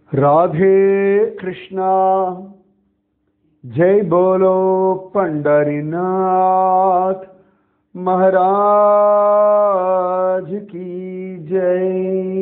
राधे कृष्णा जय बोलो पंडरीनाथ महाराज की जय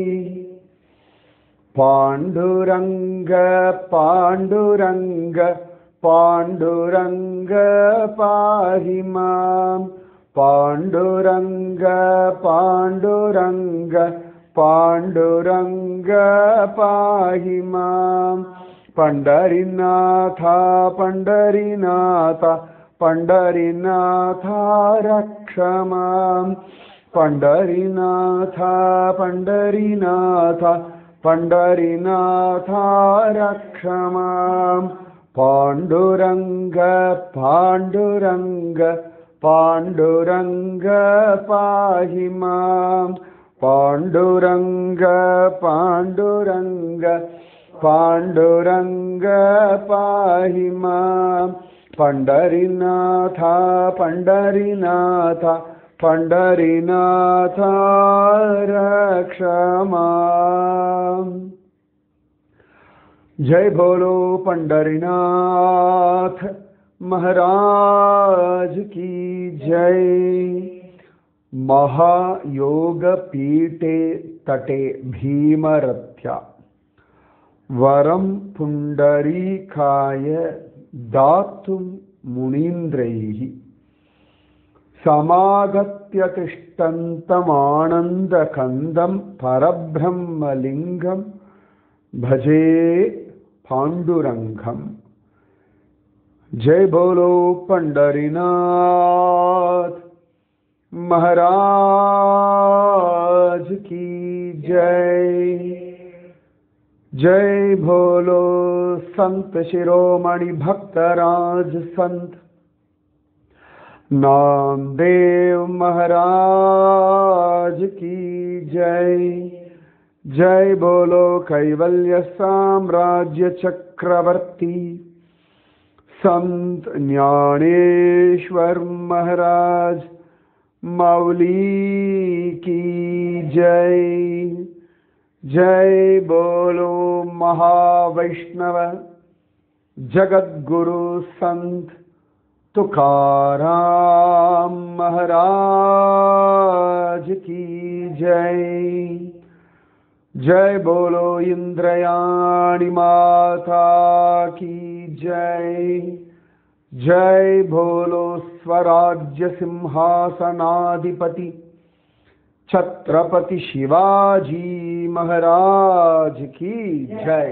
पांडुरंग पांडुरंग पांडुरंग पाहि मां पांडुरंग पांडुरंग पाण्डुरङ्ग पाहि मां पण्डरीनाथा पण्डरीनाथ पण्डरीनाथा रक्ष मां पण्डरीनाथ पण्डरीनाथ पण्डरीनाथा रक्ष मां पाण्डुरङ्ग पाण्डुरङ्ग पाण्डुरङ्ग पाहि माम् पाण्डुरङ्ग पाण्डुरङ्ग पाण्डुरङ्ग पाहि मां पण्डरीनाथ पण्डरीनाथ पण्डरीनाथ रक्ष माम् जय बोलो पंडरीनाथ महाराज की जय महायोगपीठे तटे भीमरथ्या वरं पुण्डरीकाय दातुं मुनीन्द्रैः समागत्य तिष्ठन्तमानन्दकन्दं परब्रह्मलिङ्गं भजे पाण्डुरङ्गम् जय बोलो पंडरीनाथ महाराज की जय जय भोलो संत शिरोमणि भक्तराज संत नामदेव महाराज की जय जय बोलो कैवल्य साम्राज्य चक्रवर्ती संत ज्ञानेश्वर महाराज मौली की जय जय बोलो महावैष्णव जगत गुरु संत तुकाराम महाराज की जय जय बोलो इंद्रयाणी माता की जय जय भोलो स्वराज्य सिंहासनाधिपति छत्रपति शिवाजी महाराज की जय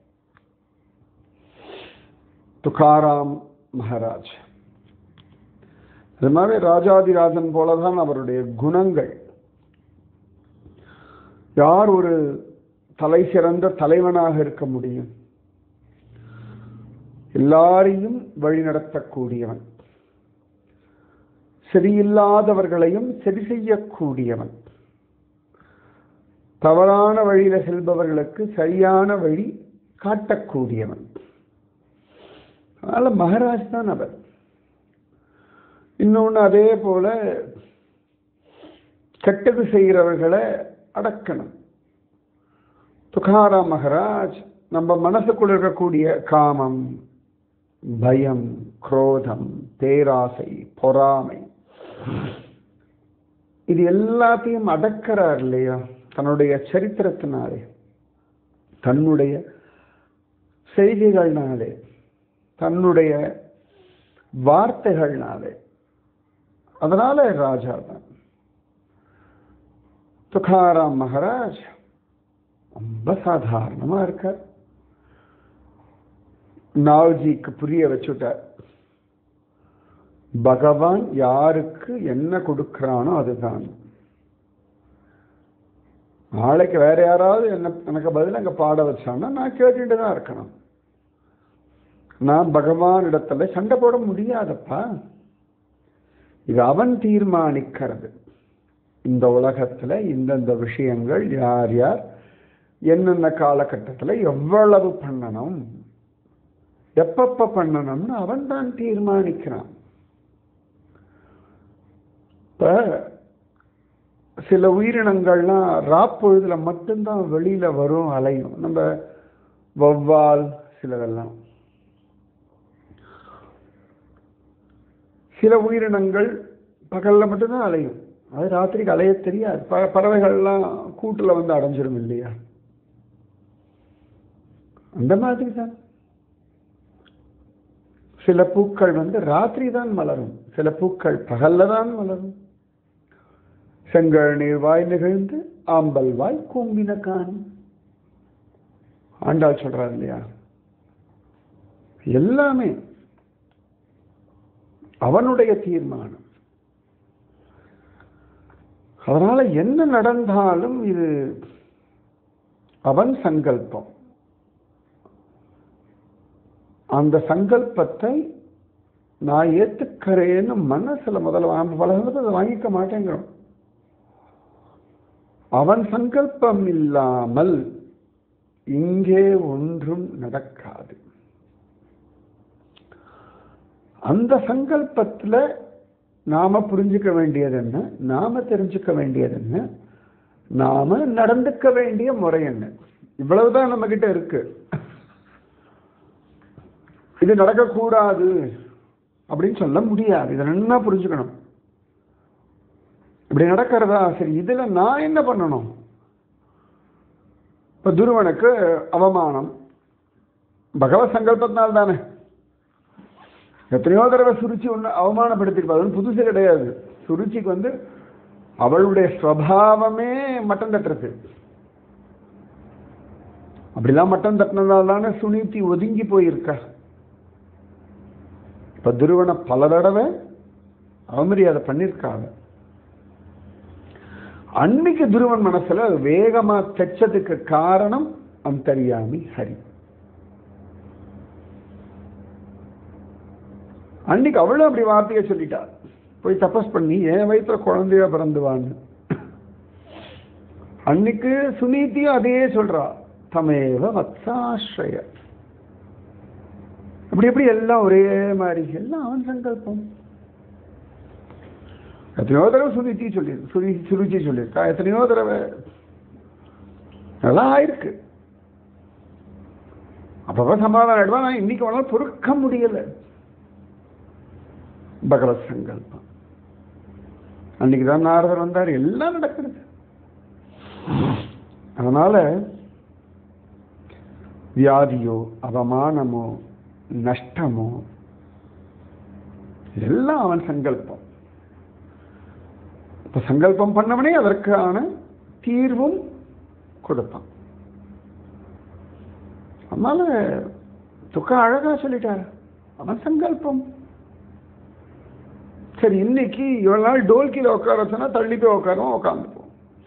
துகாராம் மகாராஜ் இது மாதிரி ராஜாதிராஜன் போலதான் அவருடைய குணங்கள் யார் ஒரு தலை சிறந்த தலைவனாக இருக்க முடியும் எல்லாரையும் வழிநடத்தக்கூடியவன் சரியில்லாதவர்களையும் சரி செய்யக்கூடியவன் தவறான வழியில செல்பவர்களுக்கு சரியான வழி காட்டக்கூடியவன் அதனால மகாராஜ் தான் அவர் இன்னொன்று அதே போல கெட்டது செய்கிறவர்களை அடக்கணும் துகாரா மகாராஜ் நம்ம மனசுக்குள்ள இருக்கக்கூடிய காமம் பயம் குரோதம் பேராசை பொறாமை இது எல்லாத்தையும் அடக்கிறார் இல்லையா தன்னுடைய சரித்திரத்தினாலே தன்னுடைய செய்திகள்னாலே தன்னுடைய வார்த்தைகள்னாலே அதனால ராஜா தான் துகாராம் மகாராஜ் ரொம்ப சாதாரணமா இருக்கார் நாவ்ஜிக்கு புரிய வச்சுட்டார் பகவான் யாருக்கு என்ன கொடுக்கிறானோ அதுதான் நாளைக்கு வேற யாராவது என்ன எனக்கு பதில் அங்க பாட வச்சான்னா நான் கேட்டுட்டு தான் இருக்கணும் நான் பகவான் இடத்துல சண்டை போட முடியாதப்பா இது அவன் தீர்மானிக்கிறது இந்த உலகத்துல இந்தந்த விஷயங்கள் யார் யார் என்னென்ன காலகட்டத்தில் எவ்வளவு பண்ணணும் எப்பப்ப பண்ணணும்னு அவன் தான் தீர்மானிக்கிறான் இப்ப சில உயிரினங்கள்லாம் ராப்பொழுதுல மட்டும்தான் வெளியில வரும் அலையும் நம்ம வௌவால் சிலதெல்லாம் சில உயிரினங்கள் பகல்ல மட்டும்தான் அலையும் அது ராத்திரிக்கு அலைய தெரியாது ப- பறவைகள்லாம் கூட்டுல வந்து அடைஞ்சிரும் இல்லையா அந்த மாதிரி தான் சில பூக்கள் வந்து ராத்திரி தான் மலரும் சில பூக்கள் பகல்ல தான் மலரும் செங்கல் நீர் வாய் நிகழ்ந்து ஆம்பல் வாய் கூம்பின காணும் ஆண்டாள் சொல்றாரு இல்லையா எல்லாமே அவனுடைய தீர்மானம் அதனால என்ன நடந்தாலும் இது அவன் சங்கல்பம் அந்த சங்கல்பத்தை நான் ஏத்துக்கிறேன்னு மனசுல முதல்ல வாங்க பல சந்தர்ப்பம் அதை வாங்கிக்க மாட்டேங்கிறோம் அவன் சங்கல்பம் இல்லாமல் இங்கே ஒன்றும் நடக்காது அந்த சங்கல்பத்துல நாம புரிஞ்சுக்க வேண்டியது என்ன நாம தெரிஞ்சுக்க வேண்டியது என்ன நாம நடந்துக்க வேண்டிய முறை என்ன இவ்வளவுதான் நம்ம கிட்ட இருக்கு இது நடக்கக்கூடாது அப்படின்னு சொல்ல முடியாது இதை நல்லா புரிஞ்சுக்கணும் இப்படி நடக்கிறதா சரி இதுல நான் என்ன பண்ணணும் இப்ப துருவனுக்கு அவமானம் பகவத் சங்கல்பத்தினால் தானே எத்தனையோ தடவை சுருச்சி ஒன்று அவமானப்படுத்திருப்பா அது புதுசு கிடையாது சுருச்சிக்கு வந்து அவளுடைய ஸ்வபாவமே மட்டம் தட்டுறது அப்படிலாம் மட்டம் தட்டினதால தானே சுனீதி ஒதுங்கி போயிருக்கா இப்ப துருவனை பல தடவை அவமரியாதை பண்ணியிருக்காங்க அன்னைக்கு துருவன் மனசுல அது வேகமா தைச்சதுக்கு காரணம் அந்தரியாமி ஹரி அன்னைக்கு அவளும் அப்படி வார்த்தையை சொல்லிட்டா போய் தபஸ் பண்ணி என் வயிற்றுல குழந்தையா பிறந்துவான்னு அன்னைக்கு சுனீதியும் அதே சொல்றா தமேவ வத்சாஸ்ரய அப்படி எப்படி எல்லாம் ஒரே மாதிரி எல்லாம் அவன் சங்கல்பம் எத்தனையோ தடவை சுருச்சி சொல்லி சுரி சுருச்சி சொல்லியிருக்கா எத்தனையோ தடவை அதெல்லாம் ஆயிருக்கு அப்பப்ப சமாதானம் ஆயிடுவா நான் இன்னைக்கு வேணாலும் பொறுக்க முடியல பகவத் சங்கல்பம் அன்னைக்கு தான் நாரதர் வந்தார் எல்லாம் நடக்கிறது அதனால வியாதியோ அவமானமோ நஷ்டமோ எல்லாம் அவன் சங்கல்பம் இப்ப சங்கல்பம் பண்ணவனே அதற்கான தீர்வும் கொடுப்பான் அதனால துக்கா அழகா சொல்லிட்டாரு அவன் சங்கல்பம் சரி இன்னைக்கு இவ்வளவு நாள் டோல்கில உட்கார சொன்னா தள்ளி போய் உட்காரும் உட்காந்துப்போம்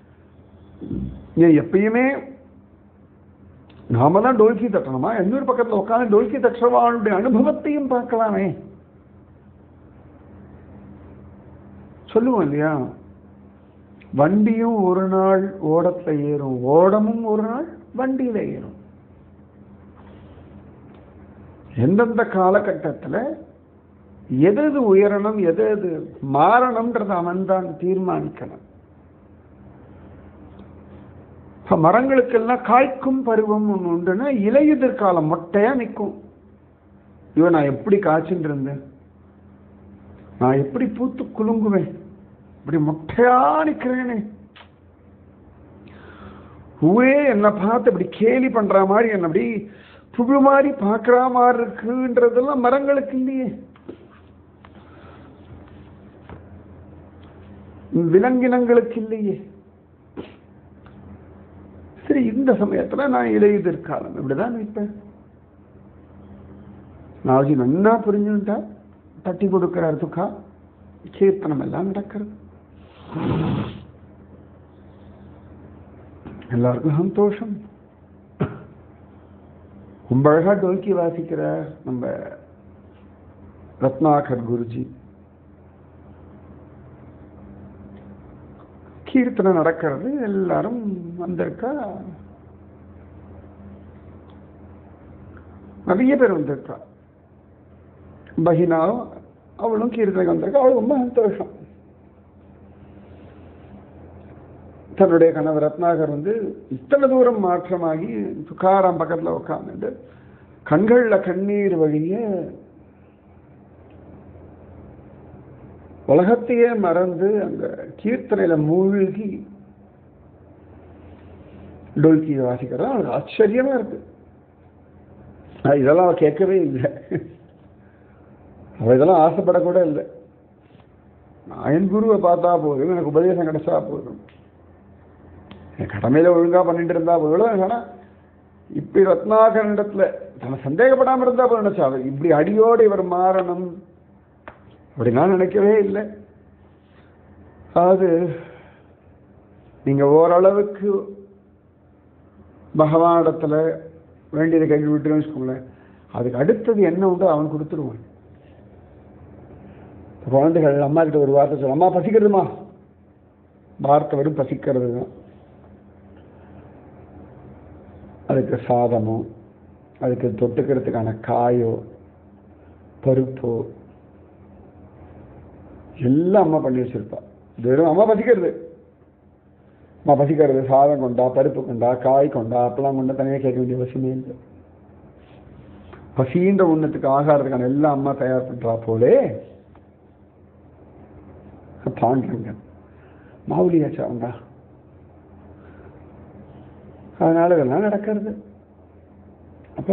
ஏன் எப்பயுமே நாம தான் டோல்கி தட்டணுமா இன்னொரு பக்கத்துல உட்காந்து டோல்கி தட்டுறவாளுடைய அனுபவத்தையும் பார்க்கலாமே சொல்லுவோம் இல்லையா வண்டியும் ஒரு நாள் ஓடத்துல ஏறும் ஓடமும் ஒரு நாள் வண்டியில ஏறும் எந்தெந்த காலகட்டத்துல எது எது உயரணும் எது எது மாறணும்ன்றத அவன் தான் தீர்மானிக்கணும் இப்ப மரங்களுக்கெல்லாம் காய்க்கும் பருவம் ஒன்று உண்டுன்னா இலையுதிர் காலம் மொட்டையா நிற்கும் இவன் நான் எப்படி காய்ச்சின்னு இருந்தேன் நான் எப்படி பூத்து குலுங்குவேன் இப்படி மொட்டையா நிக்கிறேனே பூவே என்னை பார்த்து இப்படி கேலி பண்ற மாதிரி என்ன அப்படி புழு மாதிரி பார்க்குற மாதிரி இருக்குன்றதெல்லாம் மரங்களுக்கு இல்லையே விலங்கினங்களுக்கு இல்லையே சரி இந்த சமயத்துல நான் இலையுதிர் காலம் இப்படிதான் நிற்பேன் நாளைக்கு நன்னா புரிஞ்சுட்டா தட்டி கொடுக்கிறார் துக்கா கீர்த்தனம் எல்லாம் நடக்கிறது எல்லாருக்கும் சந்தோஷம் ரொம்ப அழகா டோல்கி வாசிக்கிற நம்ம ரத்னாகர் குருஜி கீர்த்தனை நடக்கிறது எல்லாரும் வந்திருக்கா நிறைய பேர் வந்திருக்கா பஹினாவும் அவளும் கீர்த்தனைக்கு வந்திருக்கா அவளுக்கு ரொம்ப சந்தோஷம் தன்னுடைய கணவர் ரத்னாகர் வந்து இத்தனை தூரம் மாற்றமாகி துக்காராம் பக்கத்துல உட்காந்துட்டு கண்கள்ல கண்ணீர் வழிய உலகத்தையே மறந்து அந்த கீர்த்தனையில மூழ்கி டொல்கி வாசிக்கிறது அவனுக்கு ஆச்சரியமா இருக்கு ஆனா, இதெல்லாம் அவ கேட்கவே இல்லை அவ இதெல்லாம் ஆசைப்படக்கூட இல்லை நான் என் குருவை பார்த்தா போதும் எனக்கு உபதேசம் கிடைச்சா போதும் என் கடமையில ஒழுங்கா பண்ணிட்டு இருந்தா போதும் ஆனா இப்படி ரத்னாகரனிடத்துல தன்னை சந்தேகப்படாம இருந்தா போதும் நினைச்சா அவ இப்படி அடியோடு இவர் மாறணும் அப்படி நான் நினைக்கவே இல்லை அதாவது நீங்க ஓரளவுக்கு பகவானிடத்துல வேண்டியதை கையில் விட்டுருன்னு வச்சுக்கோங்களேன் அதுக்கு அடுத்தது என்ன உண்டோ அவன் கொடுத்துருவான் குழந்தைகள் அம்மா கிட்ட ஒரு வார்த்தை சொல்ல அம்மா பசிக்கிறதுமா வார்த்தை வரும் பசிக்கிறது தான் அதுக்கு சாதமோ அதுக்கு தொட்டுக்கிறதுக்கான காயோ பருப்போ எல்லாம் அம்மா பண்ணி வச்சிருப்பா இது வெறும் அம்மா பசிக்கிறது அம்மா பசிக்கிறது சாதம் கொண்டா பருப்பு கொண்டா காய் கொண்டா அப்பெல்லாம் கொண்டா தனியாக கேட்க வேண்டிய அவசியமே இல்லை பசின்ற உண்ணத்துக்கு ஆகாரத்துக்கான எல்லாம் அம்மா தயார் பண்றா போலே பாண்டுங்க மாவுலியாச்சா அவங்க அதனால இதெல்லாம் நடக்கிறது அப்ப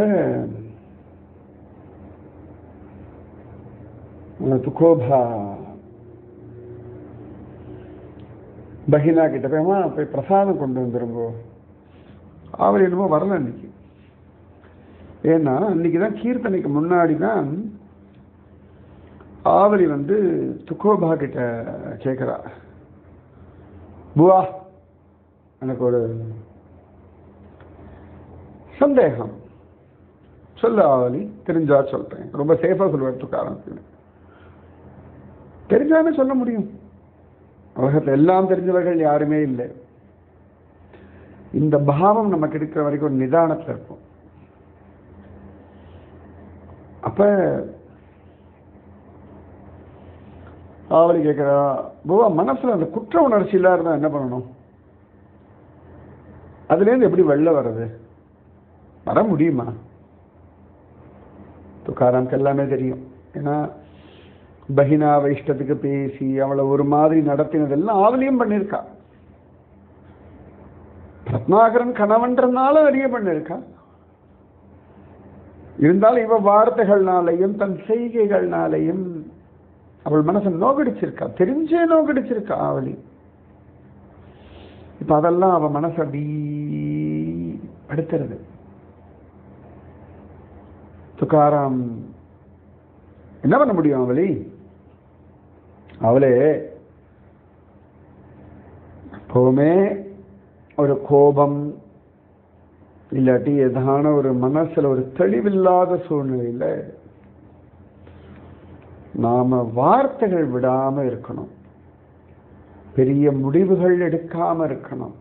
உங்க துக்கோபா பஹினா கிட்ட போயமா போய் பிரசாதம் கொண்டு வந்துருங்கோ அவர் என்னமோ வரல அன்னைக்கு ஏன்னா அன்னைக்கு தான் கீர்த்தனைக்கு முன்னாடி தான் ஆவலி வந்து துக்கோபா கிட்ட கேட்குறா புவா எனக்கு ஒரு சந்தேகம் சொல்லு ஆவலி தெரிஞ்சா சொல்றேன் ரொம்ப சேஃபா சொல்லுவார் துக்காரம் தெரிஞ்சானே சொல்ல முடியும் உலகத்தில் எல்லாம் தெரிஞ்சவர்கள் யாருமே இல்லை இந்த பாவம் நமக்கு இருக்கிற வரைக்கும் ஒரு நிதானத்தில் இருக்கும் அப்ப ஆவலி கேட்கிறா புவா மனசுல அந்த குற்ற உணர்ச்சி இல்லாத என்ன பண்ணணும் அதுலேருந்து எப்படி வெளில வர்றது வர முடியுமா துக்காராம்க்கு எல்லாமே தெரியும் ஏன்னா பஹினாவை இஷ்டத்துக்கு பேசி அவளை ஒரு மாதிரி நடத்தினதெல்லாம் ஆவலியும் பண்ணியிருக்கா ரத்னாகரன் கணவன்றனால நிறைய பண்ணியிருக்கா இருந்தாலும் இவ வார்த்தைகள்னாலையும் தன் செய்கைகள்னாலையும் அவள் மனசை நோகடிச்சிருக்கா தெரிஞ்சே நோகடிச்சிருக்கா ஆவலி இப்ப அதெல்லாம் அவ மனசு அப்படி அடுத்துறது துக்காராம் என்ன பண்ண முடியும் அவளி அவளே எப்பவுமே ஒரு கோபம் இல்லாட்டி ஏதான ஒரு மனசுல ஒரு தெளிவில்லாத சூழ்நிலையில நாம வார்த்தைகள் விடாம இருக்கணும் பெரிய முடிவுகள் எடுக்காம இருக்கணும்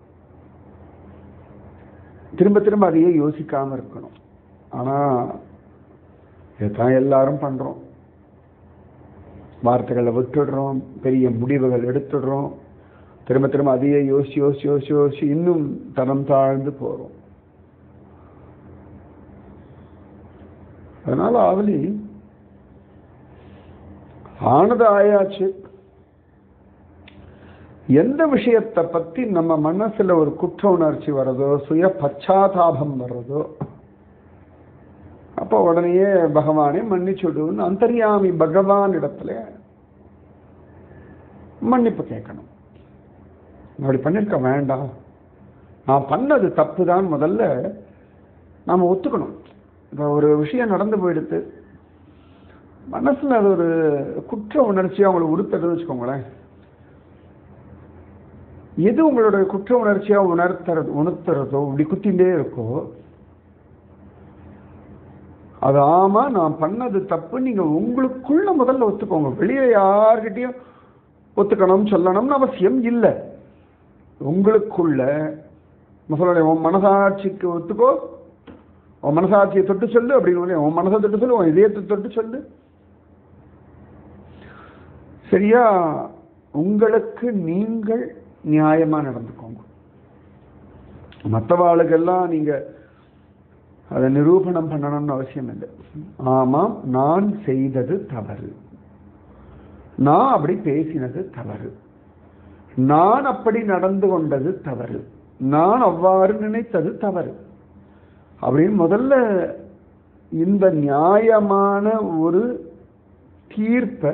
திரும்ப திரும்ப அதையே யோசிக்காம இருக்கணும் ஆனா இதைத்தான் எல்லாரும் பண்றோம் வார்த்தைகளை விட்டுடுறோம் பெரிய முடிவுகள் எடுத்துடுறோம் திரும்ப திரும்ப அதையே யோசிச்சு யோசிச்சு யோசிச்சு யோசிச்சு இன்னும் தரம் தாழ்ந்து போறோம் அதனால ஆவலி ஆனது ஆயாச்சு எந்த விஷயத்தை பத்தி நம்ம மனசுல ஒரு குற்ற உணர்ச்சி வர்றதோ சுய பச்சாதாபம் வர்றதோ அப்ப உடனேயே பகவானே மன்னிச்சுடுன்னு அந்தர்யாமி பகவான் இடத்துல மன்னிப்பு கேட்கணும் அப்படி பண்ணிருக்க வேண்டாம் நான் பண்ணது தப்பு தான் முதல்ல நாம ஒத்துக்கணும் இப்போ ஒரு விஷயம் நடந்து போயிடுத்து மனசுல அது ஒரு குற்ற உணர்ச்சியா அவங்களை உறுத்துறதுன்னு வச்சுக்கோங்களேன் எது உங்களோட குற்ற உணர்ச்சியா உணர்த்துறது உணர்த்துறதோ இப்படி குத்திண்டே இருக்கோ அது ஆமா நான் பண்ணது தப்பு நீங்க உங்களுக்குள்ள முதல்ல ஒத்துக்கோங்க வெளியே யார்கிட்டயும் ஒத்துக்கணும் சொல்லணும்னு அவசியம் இல்லை உங்களுக்குள்ள முதல்ல உன் மனசாட்சிக்கு ஒத்துக்கோ உன் மனசாட்சியை தொட்டு சொல்லு அப்படின்னு உன் மனசை தொட்டு சொல்லு உன் இதயத்தை தொட்டு சொல்லு சரியா உங்களுக்கு நீங்கள் நியாயமா நடந்துக்கோங்க மற்றவாளுக்கெல்லாம் நீங்க அதை நிரூபணம் பண்ணணும்னு அவசியம் இல்லை ஆமாம் நான் செய்தது தவறு நான் அப்படி பேசினது தவறு நான் அப்படி நடந்து கொண்டது தவறு நான் அவ்வாறு நினைத்தது தவறு அப்படின்னு முதல்ல இந்த நியாயமான ஒரு தீர்ப்பை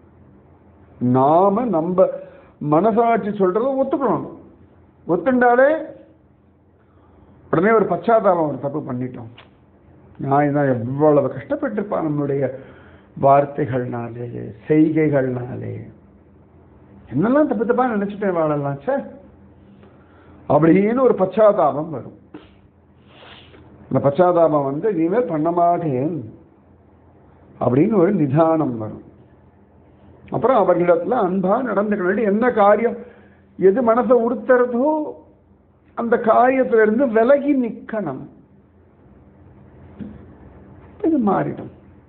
நாம நம்ம மனசாட்சி சொல்றத ஒத்துக்கணும் ஒத்துண்டாலே உடனே ஒரு பச்சாதாபம் ஒரு தப்பு பண்ணிட்டோம் நான் தான் எவ்வளவு கஷ்டப்பட்டிருப்பான் நம்மளுடைய வார்த்தைகள்னாலே செய்கைகள்னாலே என்னெல்லாம் தப்பு தப்பா நினைச்சிட்டேன் வாழலாம் சே அப்படின்னு ஒரு பச்சாதாபம் வரும் அந்த பச்சாதாபம் வந்து இனிமேல் பண்ண மாட்டேன் அப்படின்னு ஒரு நிதானம் வரும் அப்புறம் அவர்களிடத்துல அன்பா நடந்துக்கணும் என்ன காரியம் எது மனசை உறுத்துறதோ அந்த காரியத்துல இருந்து விலகி நிக்கணும் இது மாறிடும்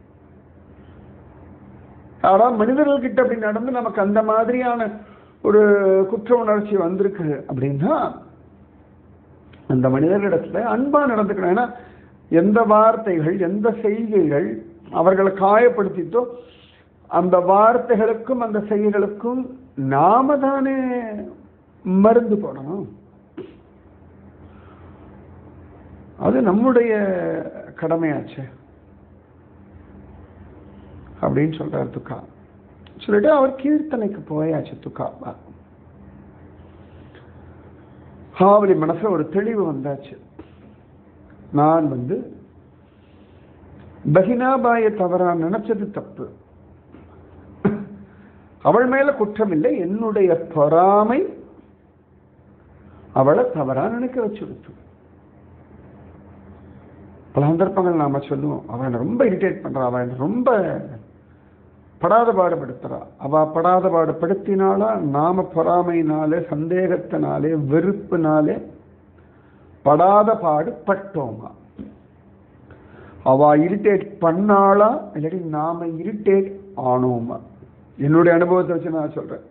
ஆனா மனிதர்கள்கிட்ட அப்படி நடந்து நமக்கு அந்த மாதிரியான ஒரு குற்ற உணர்ச்சி வந்திருக்கு அப்படின்னா அந்த மனிதர்களிடத்துல அன்பா நடந்துக்கணும் ஏன்னா எந்த வார்த்தைகள் எந்த செய்கைகள் அவர்களை காயப்படுத்திட்டோ அந்த வார்த்தைகளுக்கும் அந்த செய்கைகளுக்கும் நாம தானே மருந்து போடணும் அது நம்முடைய கடமையாச்சு அப்படின்னு சொல்றார் துக்கா சொல்லிட்டு அவர் கீர்த்தனைக்கு போயாச்சு துக்கா ஆவலி மனசுல ஒரு தெளிவு வந்தாச்சு நான் வந்து பகினாபாய தவறா நினைச்சது தப்பு அவள் மேல குற்றம் இல்லை என்னுடைய பொறாமை அவளை தவறா நினைக்க வச்சுடுத்து பல சந்தர்ப்பங்கள் நாம சொல்லுவோம் அவன் ரொம்ப இரிட்டேட் பண்றா அவன் ரொம்ப படாத பாடுபடுத்துறா அவ படாத பாடுபடுத்தினாலா நாம பொறாமைனாலே சந்தேகத்தினாலே வெறுப்புனாலே படாத பாடு பட்டோமா அவ இரிட்டேட் பண்ணாளா இல்லாட்டி நாம இரிட்டேட் ஆனோமா என்னுடைய அனுபவத்தை வச்சு நான் சொல்றேன்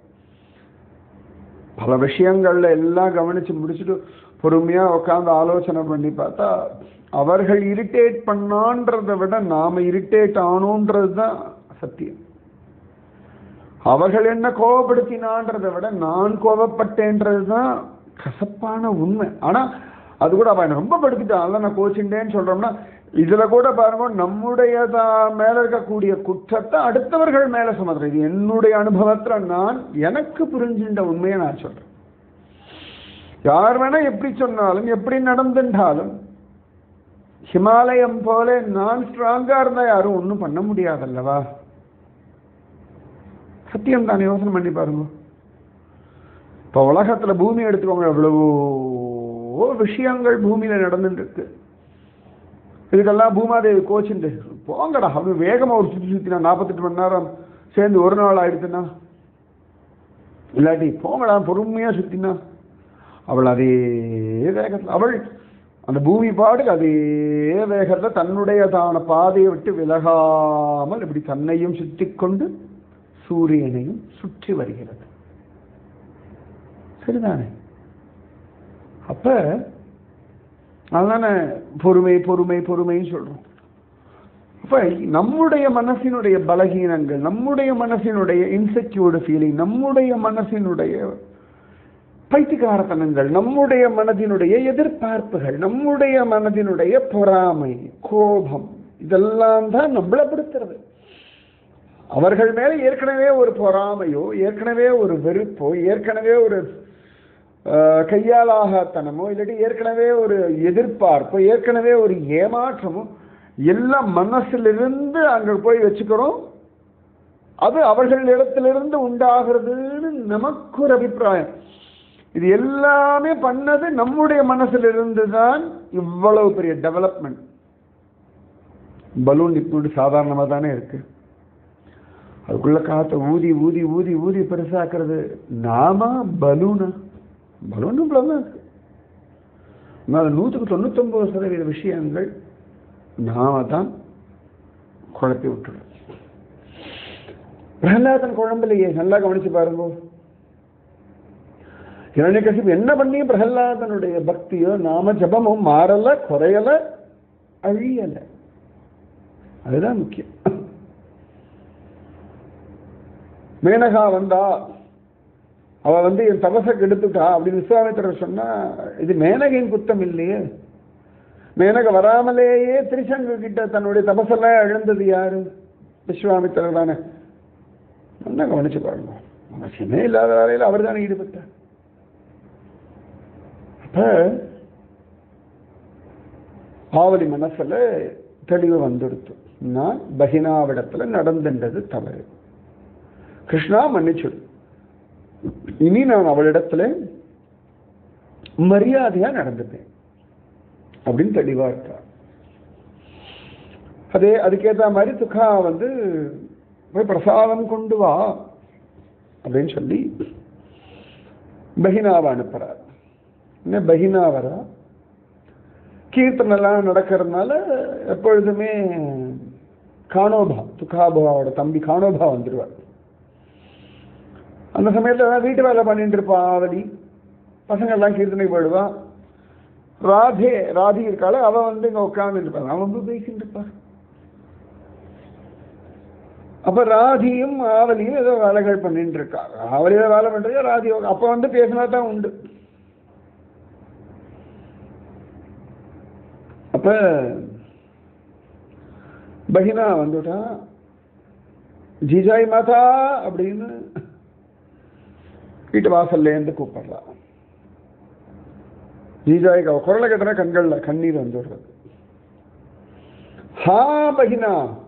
பல விஷயங்கள்ல எல்லாம் கவனிச்சு முடிச்சுட்டு பொறுமையா உட்காந்து ஆலோசனை பண்ணி பார்த்தா அவர்கள் இரிட்டேட் பண்ணான்றதை விட நாம இரிட்டேட் ஆனோன்றது தான் சத்தியம் அவர்கள் என்ன கோபப்படுத்தினான்றதை விட நான் கோபப்பட்டேன்றது தான் கசப்பான உண்மை ஆனா அது கூட அவன் ரொம்ப படுத்திட்டான் நான் கோச்சிண்டேன்னு சொல்றோம்னா இதுல கூட பாருங்க நம்முடைய மேல இருக்கக்கூடிய குற்றத்தை அடுத்தவர்கள் மேல சுமத்துறேன் இது என்னுடைய அனுபவத்துல நான் எனக்கு புரிஞ்சின்ற உண்மையை நான் சொல்றேன் யார் வேணா எப்படி சொன்னாலும் எப்படி நடந்துட்டாலும் ஹிமாலயம் போல நான் ஸ்ட்ராங்கா இருந்தா யாரும் ஒன்றும் பண்ண முடியாதல்லவா சத்தியம் தான் யோசனை பண்ணி பாருங்க இப்போ உலகத்துல பூமி எடுத்துக்கோங்க எவ்வளவோ விஷயங்கள் பூமியில நடந்துட்டு இருக்கு இதுக்கெல்லாம் பூமாதேவி கோச்சுண்டு போங்கடா அப்படி வேகமா ஒரு சுற்றி சுத்தினா நாற்பத்தெட்டு மணி நேரம் சேர்ந்து ஒரு நாள் ஆயிடுச்சுன்னா இல்லாட்டி போங்கடா பொறுமையா சுத்தினா அவள் அதே வேகத்தில் அவள் அந்த பூமி பாடுக்கு அதே வேகத்தில் தன்னுடையதான பாதையை விட்டு விலகாமல் இப்படி தன்னையும் சுத்தி கொண்டு சூரியனையும் சுற்றி வருகிறது சரிதானே அப்ப அதனால பொறுமை பொறுமை பொறுமைன்னு சொல்றோம் அப்ப நம்முடைய மனசினுடைய பலகீனங்கள் நம்முடைய மனசினுடைய இன்செக்யூர்டு ஃபீலிங் நம்முடைய மனசினுடைய பைத்தியக்காரத்தனங்கள் நம்முடைய மனதினுடைய எதிர்பார்ப்புகள் நம்முடைய மனதினுடைய பொறாமை கோபம் இதெல்லாம் தான் நம்மளப்படுத்துறது அவர்கள் மேல ஏற்கனவே ஒரு பொறாமையோ ஏற்கனவே ஒரு வெறுப்போ ஏற்கனவே ஒரு கையாலாகத்தனமோ இல்லாட்டி ஏற்கனவே ஒரு எதிர்பார்ப்போ ஏற்கனவே ஒரு ஏமாற்றமோ எல்லாம் மனசிலிருந்து அங்க போய் வச்சுக்கிறோம் அது அவர்கள் இடத்திலிருந்து உண்டாகிறதுன்னு நமக்கு ஒரு அபிப்பிராயம் இது எல்லாமே பண்ணது நம்முடைய மனசிலிருந்து தான் இவ்வளவு பெரிய டெவலப்மெண்ட் பலூன் இப்படி சாதாரணமாக தானே இருக்கு அதுக்குள்ள காற்றை ஊதி ஊதி ஊதி ஊதி பெருசாக்குறது நாம பலூனா பலூன் இவ்வளவுதான் இருக்கு ஆனால் நூற்றுக்கு தொண்ணூத்தொன்பது சதவீத விஷயங்கள் நாம தான் குழப்பி விட்டுறோம் பிரகலாதன் குழம்புலையே நல்லா கவனிச்சு பாருங்க இரண்யகசிப்பு என்ன பண்ணி பிரகலாதனுடைய பக்தியோ நாம ஜபமும் மாறல குறையல அழியல அதுதான் முக்கியம் மேனகா வந்தா அவ வந்து என் தபசை கெடுத்துட்டா அப்படின்னு விஸ்வாமித்திரர் சொன்னா இது மேனகையின் குத்தம் இல்லையே மேனக வராமலேயே திரிசங்கு கிட்ட தன்னுடைய தபசெல்லாம் இழந்தது யாரு விஸ்வாமித்திரர் தானே நல்லா கவனிச்சு பாருங்க அவசியமே இல்லாத வேலையில் அவர் தானே ஈடுபட்டார் அப்ப ஆவலி மனசுல தெளிவு வந்துடுத்து நான் பகினாவிடத்துல நடந்துன்றது தவறு கிருஷ்ணா மன்னிச்சுடு இனி நான் அவளிடத்துல மரியாதையா நடந்துப்பேன் அப்படின்னு தெளிவா இருக்கா அதே அதுக்கேற்ற மாதிரி துக்கா வந்து போய் பிரசாதம் கொண்டு வா அப்படின்னு சொல்லி பஹினாவை அனுப்புறார் என்ன பஹினா வரா கீர்த்தனெல்லாம் நடக்கிறதுனால எப்பொழுதுமே காணோபா துக்காபுவாவோட தம்பி காணோபா வந்துடுவார் அந்த சமயத்தில் ஏதாவது வீட்டு வேலை பண்ணிட்டு இருப்பான் ஆவலி பசங்க எல்லாம் கீர்த்தனை போயிடுவான் ராதே ராதி இருக்காள அவ வந்து இங்க உட்கார்ந்து இருப்பாங்க அவன் வந்து பேசிட்டு இருப்பான் அப்ப ராதியும் ஆவலியும் ஏதோ வேலைகள் பண்ணிட்டு இருக்கா ஆவலி ஏதோ வேலை பண்றது ராதி அப்ப வந்து பேசினா தான் உண்டு அப்ப பஹினா வந்துட்டா ஜிஜாய் மாதா அப்படின்னு வீட்டு வாசல்ல இருந்து கூப்பிடுறா ஜிஜாய்க்கு அவ குரலை கட்டுற கண்கள்ல கண்ணீர் வந்துடுறது ஹா பஹினா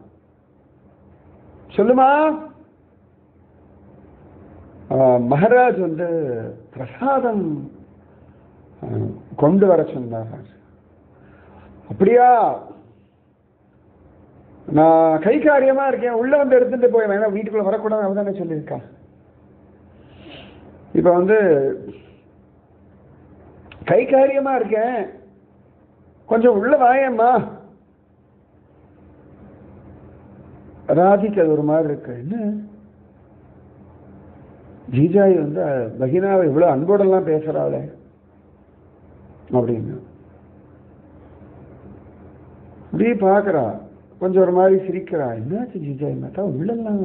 சொல்லுமா மகாராஜ் வந்து பிரசாதம் கொண்டு வர சொன்னார் அப்படியா நான் கை காரியமா இருக்கேன் உள்ள வந்து எடுத்துட்டு போய் வேணா வீட்டுக்குள்ள வரக்கூடாது அவதானே சொல்லியிருக்கா இப்ப வந்து கை காரியமா இருக்கேன் கொஞ்சம் உள்ள வாயம்மா ராதிக்கு அது ஒரு மாதிரி இருக்கு என்ன ஜீஜாய் வந்து பகினாவை இவ்வளவு அன்போடெல்லாம் பேசுறாளே அப்படின்னு அப்படியே பார்க்கறா கொஞ்சம் ஒரு மாதிரி சிரிக்கிறா என்னாச்சு ஜீஜாய் மாத்தா உள்ளலாம்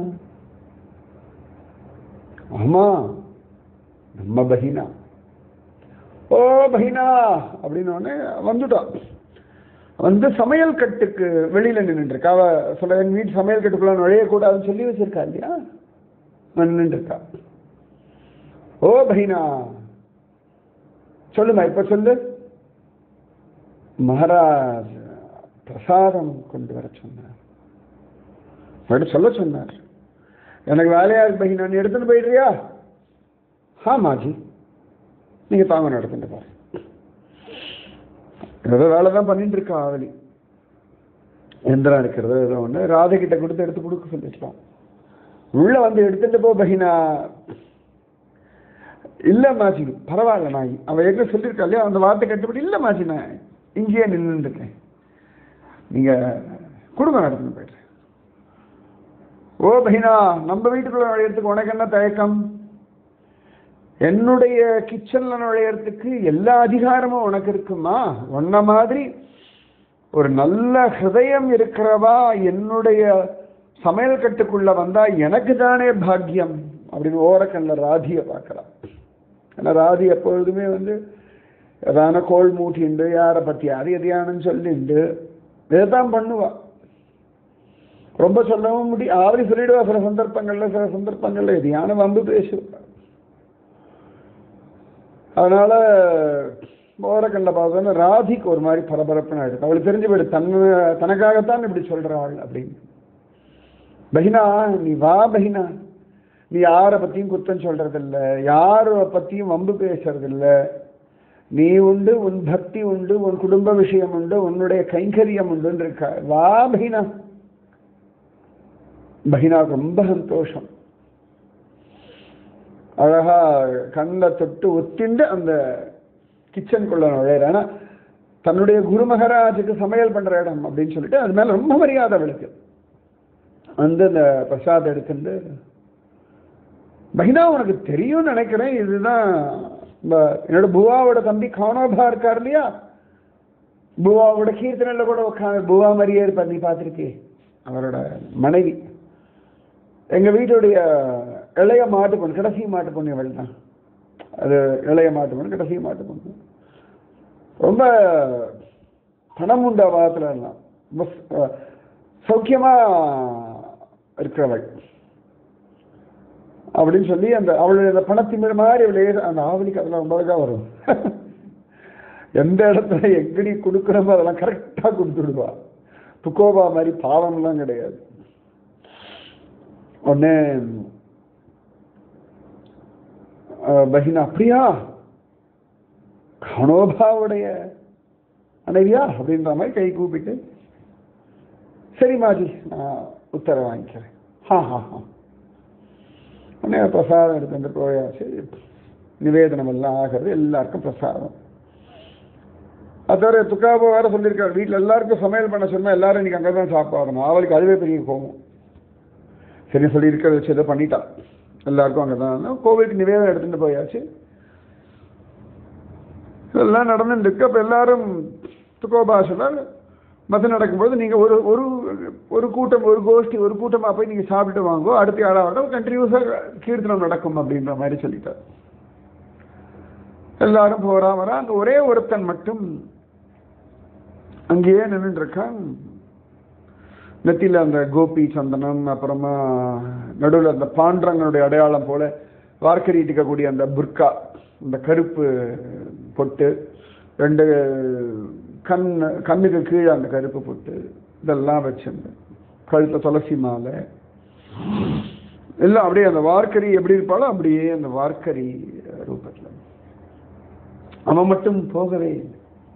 ஆமா நம்ம பஹினா ஓ பஹினா அப்படின்னு உடனே வந்துட்டோம் வந்து சமையல் கட்டுக்கு வெளியில நின்றுட்டு இருக்கா அவ சொல்ல என் வீட்டு சமையல் கட்டுக்குள்ள நுழையக்கூடாதுன்னு சொல்லி வச்சிருக்கா இல்லையா நின்று இருக்கா ஓ பஹினா சொல்லுமா இப்ப சொல்லு மகாராஜ் பிரசாதம் கொண்டு வர சொன்னார் அப்படி சொல்ல சொன்னார் எனக்கு வேலையா இருக்கு பஹினா நீ எடுத்துட்டு போயிடுறியா ஆமாஜி நீங்க தாங்க நடத்துட்டு பாரு ஏதோ வேலை தான் பண்ணிட்டு இருக்கா ஆவலி எந்திரம் இருக்கிறதோ ஏதோ ஒன்று ராதை கிட்ட கொடுத்து எடுத்து கொடுக்க சொல்லிருக்கான் உள்ள வந்து எடுத்துட்டு போ பஹினா இல்ல மாசி பரவாயில்ல நான் அவ ஏற்கனவே சொல்லியிருக்கா இல்லையா அந்த வார்த்தை கட்டுப்படி இல்ல மாசி நான் இங்கேயே நின்று இருக்கேன் நீங்க குடும்பம் நடத்துன்னு போயிடுறேன் ஓ பஹினா நம்ம வீட்டுக்குள்ள நுழையறதுக்கு உனக்கு என்ன தயக்கம் என்னுடைய கிச்சன்ல நுழையறதுக்கு எல்லா அதிகாரமும் உனக்கு இருக்குமா உன்ன மாதிரி ஒரு நல்ல ஹிருதயம் இருக்கிறவா என்னுடைய சமையல் கட்டுக்குள்ள வந்தா எனக்கு தானே பாக்கியம் அப்படின்னு ஓரக்கண்ல ராதியை பார்க்கலாம் ஏன்னா ராதி எப்பொழுதுமே வந்து ஏதான கோல் மூட்டிண்டு யாரை பத்தி யார் எதையானு சொல்லிண்டு இதைத்தான் பண்ணுவா ரொம்ப சொல்லவும் முடியும் ஆவரி சொல்லிடுவா சில சந்தர்ப்பங்கள்ல சில சந்தர்ப்பங்கள்ல எதையான வம்பு பேசுவா அதனால ஓரக்கண்ட பார்த்தோன்னா ராதிக்கு ஒரு மாதிரி பரபரப்புன்னு ஆயிடுது அவளுக்கு தெரிஞ்சு போயிடு தன்னை தனக்காகத்தான் இப்படி சொல்றாள் அப்படின்னு பஹினா நீ வா பஹினா நீ யாரை பத்தியும் குத்தம் சொல்றது இல்ல யார பத்தியும் வம்பு பேசுறது இல்ல நீ உண்டு உன் பக்தி உண்டு உன் குடும்ப விஷயம் உண்டு உன்னுடைய கைங்கரியம் உண்டுன்னு இருக்கா வா பஹினா பஹினாவுக்கு ரொம்ப சந்தோஷம் அழகா கண்ணில் தொட்டு ஒத்திண்டு அந்த கிச்சனுக்குள்ள நுழையிற ஏன்னா தன்னுடைய குரு மகராஜுக்கு சமையல் பண்ற இடம் அப்படின்னு சொல்லிட்டு அது மேல ரொம்ப மரியாதை அவளுக்கு வந்து அந்த பிரசாத் எடுத்துட்டு பகினா உனக்கு தெரியும்னு நினைக்கிறேன் இதுதான் இந்த என்னோட புவாவோட தம்பி கானோபா இருக்கார் இல்லையா புவாவோட கீர்த்தனையில் கூட உட்காந்து புவா மாதிரியே இருப்பார் நீ பார்த்துருக்கே அவரோட மனைவி எங்க வீட்டுடைய இளைய மாட்டு பொண்ணு கடைசி மாட்டு பொண்ணு இவள் தான் அது இளைய மாட்டு பொண்ணு கடைசி மாட்டு பொண்ணு ரொம்ப பணம் உண்ட வாதத்துல எல்லாம் ரொம்ப ச- சௌக்கியமா இருக்கிறவள் அப்படின்னு சொல்லி அந்த அவளுடைய அந்த பணத்திமிழ் மாதிரி அவளே அந்த ஆவலிக்கு அதெல்லாம் ரொம்ப அழகா வரும் எந்த இடத்துல எங்கடி கொடுக்குறோமோ அதெல்லாம் கரெக்டா கொடுத்துடுவா துக்கோபா மாதிரி பாவம்லாம் கிடையாது உடனே அஹ், பஹினா அப்படியா கணோபாவுடைய மனைவியா அப்படின்ற மாதிரி கை கூப்பிட்டு சரி மாஜி நான் உத்தரவு வாங்கிக்கிறேன் ஹா ஹா ஹா உடனே பிரசாதம் எடுத்துட்டு போயாச்சு நிவேதனம் எல்லாம் ஆகிறது எல்லாருக்கும் பிரசாதம் அது தவிர துக்காபோ வேற சொல்லியிருக்காரு வீட்டில் எல்லாருக்கும் சமையல் பண்ண சொன்னா எல்லாரும் இன்னைக்கு அங்கே தான் சாப்பாடணும் அவளுக்கு அதுவே பெரிய கோவம் சரி சொல்லி இருக்கிறத வச்சு ஏதோ பண்ணிட்டா எல்லாருக்கும் அங்கே தான் கோவிலுக்கு நிவேதனம் எடுத்துட்டு போயாச்சு இதெல்லாம் நடந்துட்டு இருக்கு அப்போ எல்லாரும் துக்கோபா சொன்னார் மதம் நடக்கும்போது நீங்கள் ஒரு ஒரு ஒரு கூட்டம் ஒரு கோஷ்டி ஒரு கூட்டமாக போய் நீங்கள் சாப்பிட்டு வாங்கோ அடுத்த ஆளாக கண்டினியூஸாக கீர்த்தனம் நடக்கும் அப்படின்ற மாதிரி சொல்லிட்டார் எல்லாரும் போறா வரா அங்கே ஒரே ஒருத்தன் மட்டும் அங்கேயே நின்றுட்டு இருக்கான் நெத்தியில் அந்த கோபி சந்தனம் அப்புறமா நடுவில் அந்த பாண்டரங்களுடைய அடையாளம் போல வார்க்கரிட்டுக்கக்கூடிய அந்த புர்கா இந்த கருப்பு பொட்டு ரெண்டு கண் கண்ணுக்கு கீழே அந்த கருப்பு பொட்டு இதெல்லாம் வச்சிருந்தேன் கழுத்த துளசி மாலை எல்லாம் அப்படியே அந்த வார்க்கரி எப்படி இருப்பாளோ அப்படியே அந்த வார்க்கரி ரூபத்தில் அவன் மட்டும் போகவே இல்லை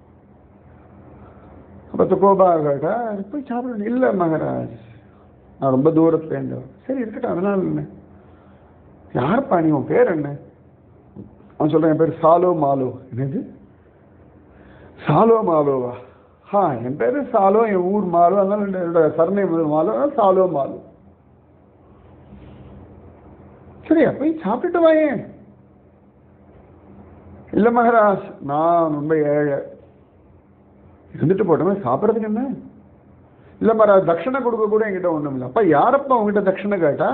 அப்போ துக்கோபா கேட்டா போய் சாப்பிடணும் இல்லை மகராஜ் நான் ரொம்ப தூரத்துல இருந்தவன் சரி இருக்கட்டும் அதனால என்ன யாருப்பா நீ உன் பேர் என்ன அவன் சொல்றான் என் பேர் சாலோ மாலோ என்னது சாலோ மாலோவா ஹா என் பேரு சாலோ என் ஊர் மாலோ அதனால என்னோட சரணை மாலோ அதனால சாலோ மாலோ சரியா போய் சாப்பிட்டுட்டு வாயேன் இல்ல மகராஜ் நான் ரொம்ப ஏழை இருந்துட்டு போட்டோமே சாப்பிட்றதுக்கு என்ன இல்ல மகராஜ் தட்சணை கொடுக்க கூட என்கிட்ட ஒண்ணும் இல்லை அப்ப யாரப்பா உங்ககிட்ட தட்சணை கேட்டா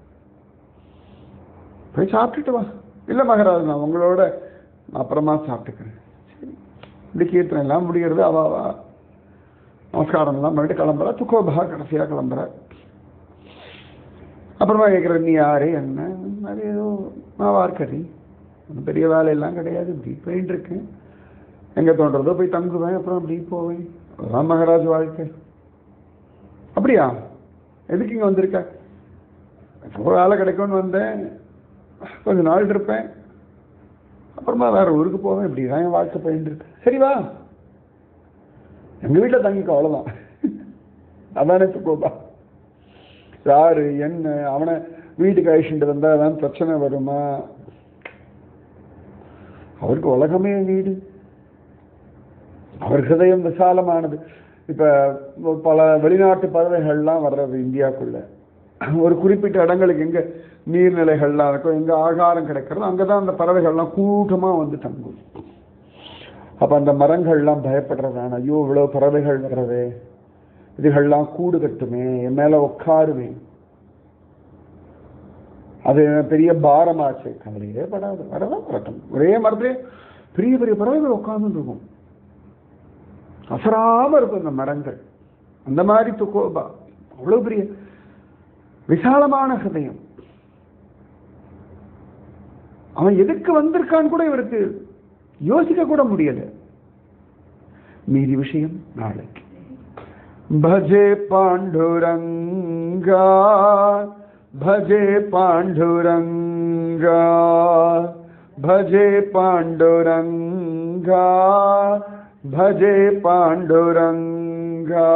போய் சாப்பிட்டுட்டு வா இல்ல மகராஜ் நான் உங்களோட அப்புறமா சாப்பிட்டுக்கிறேன் சரி இப்படி கீர்த்தனை எல்லாம் முடிகிறது அவா அவா நமஸ்காரம் எல்லாம் பண்ணிட்டு கிளம்புறா துக்கோபா கடைசியா கிளம்புறா அப்புறமா கேட்குற நீ யாரு என்ன அது ஏதோ நான் வார்க்கறி ஒன்றும் பெரிய வேலையெல்லாம் கிடையாது இப்படி போயிட்டு இருக்கேன் எங்கே தோன்றதோ போய் தங்குவேன் அப்புறம் அப்படி போவேன் அதான் மகராஜ் வாழ்க்கை அப்படியா எதுக்கு இங்கே வந்திருக்க ஏதோ வேலை கிடைக்கும்னு வந்தேன் கொஞ்ச நாள் இருப்பேன் அப்புறமா வேற ஊருக்கு போவேன் இப்படி தான் என் வாழ்க்கை போயிட்டு இருக்கு சரி வா எங்கள் வீட்டில் தங்கிக்கோ அவ்வளோதான் அதானே துக்கோபா யாரு என்ன அவனை வீட்டுக்கு அழிச்சுட்டு வந்தா அதான் பிரச்சனை வருமா அவருக்கு உலகமே வீடு அவர் ஹிருதயம் விசாலமானது இப்ப பல வெளிநாட்டு பறவைகள்லாம் வர்றது இந்தியாக்குள்ள ஒரு குறிப்பிட்ட இடங்களுக்கு எங்க நீர்நிலைகள்லாம் இருக்கும் எங்க ஆகாரம் கிடைக்கிறதோ அங்கதான் அந்த பறவைகள்லாம் கூட்டமா வந்து தங்கும் அப்ப அந்த மரங்கள்லாம் பயப்படுறதான ஐயோ இவ்வளவு பறவைகள் வர்றதே இதுகள்லாம் கூடு கட்டுமே என் மேல உட்காருவேன் அது பெரிய பாரமாச்சு கவலையே படாது வரதான் வரட்டும் ஒரே மரத்திலே பெரிய பெரிய பறவைகள் உட்கார்ந்து இருக்கும் அசராம இருக்கும் இந்த மரங்கள் அந்த மாதிரி துக்கோபா அவ்வளவு பெரிய விசாலமான ஹிருதயம் அவன் எதுக்கு வந்திருக்கான்னு கூட இவருக்கு யோசிக்க கூட முடியல மீதி விஷயம் நாளைக்கு भजे पाण्डुरङ्गा भजे पाण्डुरङ्गा भजे पाण्डुरङ्गा भजे पाण्डुरङ्गा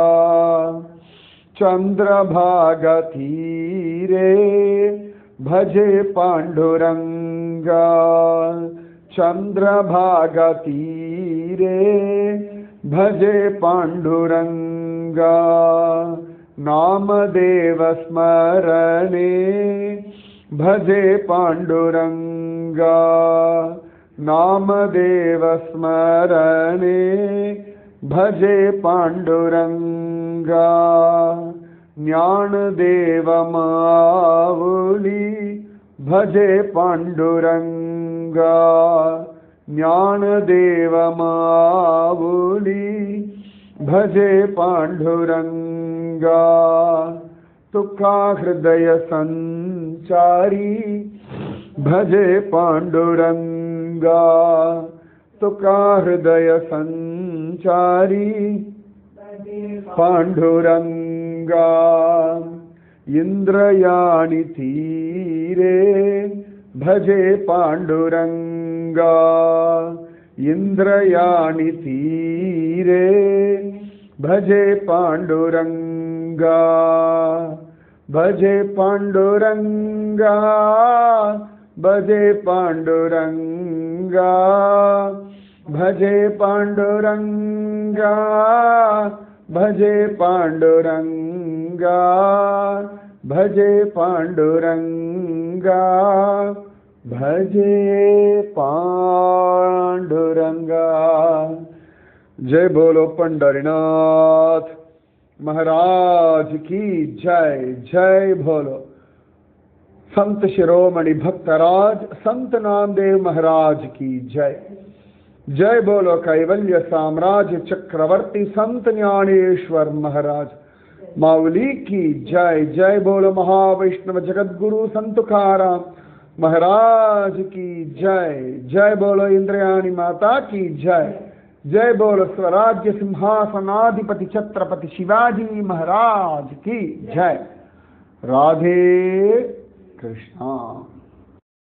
चन्द्रभागतीरे भजे पाण्डुरङ्गा चन्द्रभागतीरे भजे पाण्डुरङ्गा नामदेवस्मरणे भजे पाण्डुरङ्गा नामदेव स्मरणे भजे पाण्डुरङ्गा ज्ञानदेव मावुली भजे पाण्डुरङ्गा ज्ञानदेव मावुली भजे पाण्डुरङ्गा तुका हृदय सञ्चारी भजे पाण्डुरङ्गा तुका हृदय सञ्चारी पाण्डुरङ्गा इन्द्रयाणि तीरे भजे पाण्डुरङ्गा इन्द्रयाणि तीरे भजे पाण्डुरङ्गा भजे पाण्डुरङ्गा भजे पाण्डुरङ्गा भजे पाण्डुरङ्गा भजे पाण्डुरङ्गा भजे पाण्डुरङ्गा भजे पाण्डुरङ्गा जय बोलो पंडरीनाथ महाराज की जय जय बोलो संत शिरोमणि भक्तराज संत नामदेव महाराज की जय जय बोलो कैवल्य साम्राज्य चक्रवर्ती संत ज्ञानेश्वर महाराज माउली की जय जय बोलो महावैष्णव जगत गुरु संतुकाराम महाराज की जय जय बोलो इंद्रयाणी माता की जय जय बोलो स्वराज्य सिंहासनाधिपति छत्रपति शिवाजी महाराज की जय राधे कृष्णा